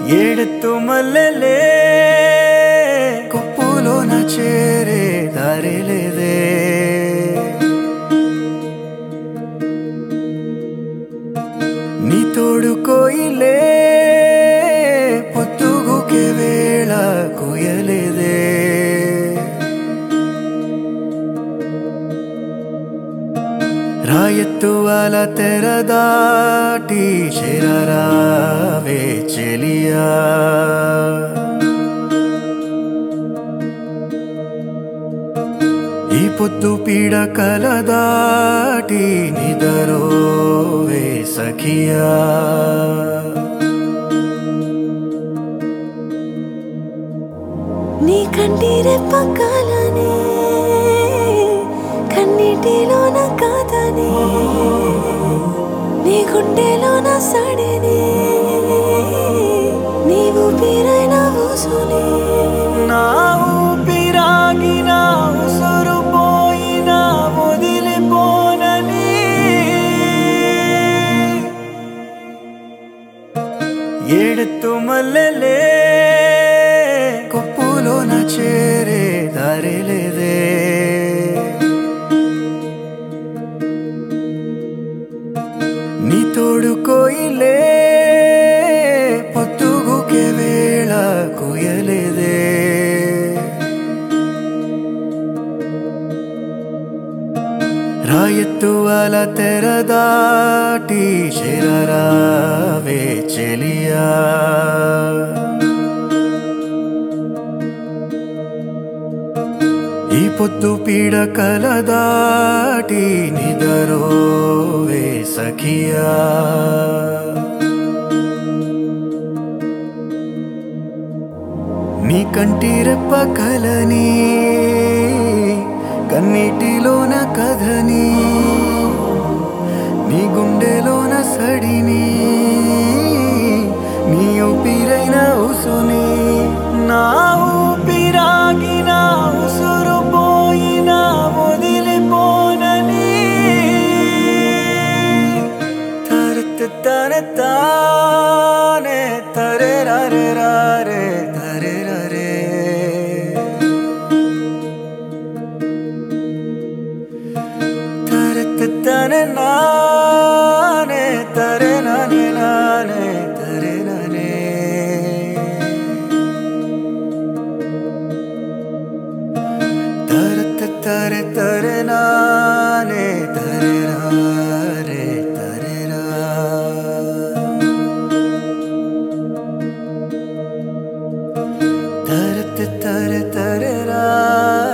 ఏడెత్తు మల్లెలే కొప్పులోన చేరే దారి లేదే నీ తోడు కోయిలే పొత్తుగుకే వేళ కోయలేదే రాయెత్తువాల తెరదాటి చేరరావే చెలియా ఈ పొద్దు పీడ కలదాటి నిదరోవే సఖియా నీ కంటిరే పక్కలనే కన్నీటిలోన కాదని నీ గుండెలోన సడిని నీవు పీరైన ఊసుని నా ఊపిరాగిన ఉసురు పోయిన వదిలిపోనని ఏడెత్తు మల్లెలే కొప్పులోన చేరే దారి లేదే నీ తోడు కోయిలే పొత్తుగుకే వేళ కోయలేదే రాయెత్తువాల తెరదాటి చేరరావే చెలియా ఈ పొద్దు పీడ కలదాటి నిదరోవే సఖియా నీ కంటి రెప్ప కలని కన్నీటిలోన కథని నీ గుండెలోన సడిని నీ ఊపిరైన ఉసుని నా ఊపిరాగిన ఉసురు పోయిన వదిలిపోనని తరత తన తానే తరే రే రే తరే రే తరత తన నానే తరే నానే నానే తరే ననే తరత తరే తరే నానే తరే రే తరే రా తరత తర తర రా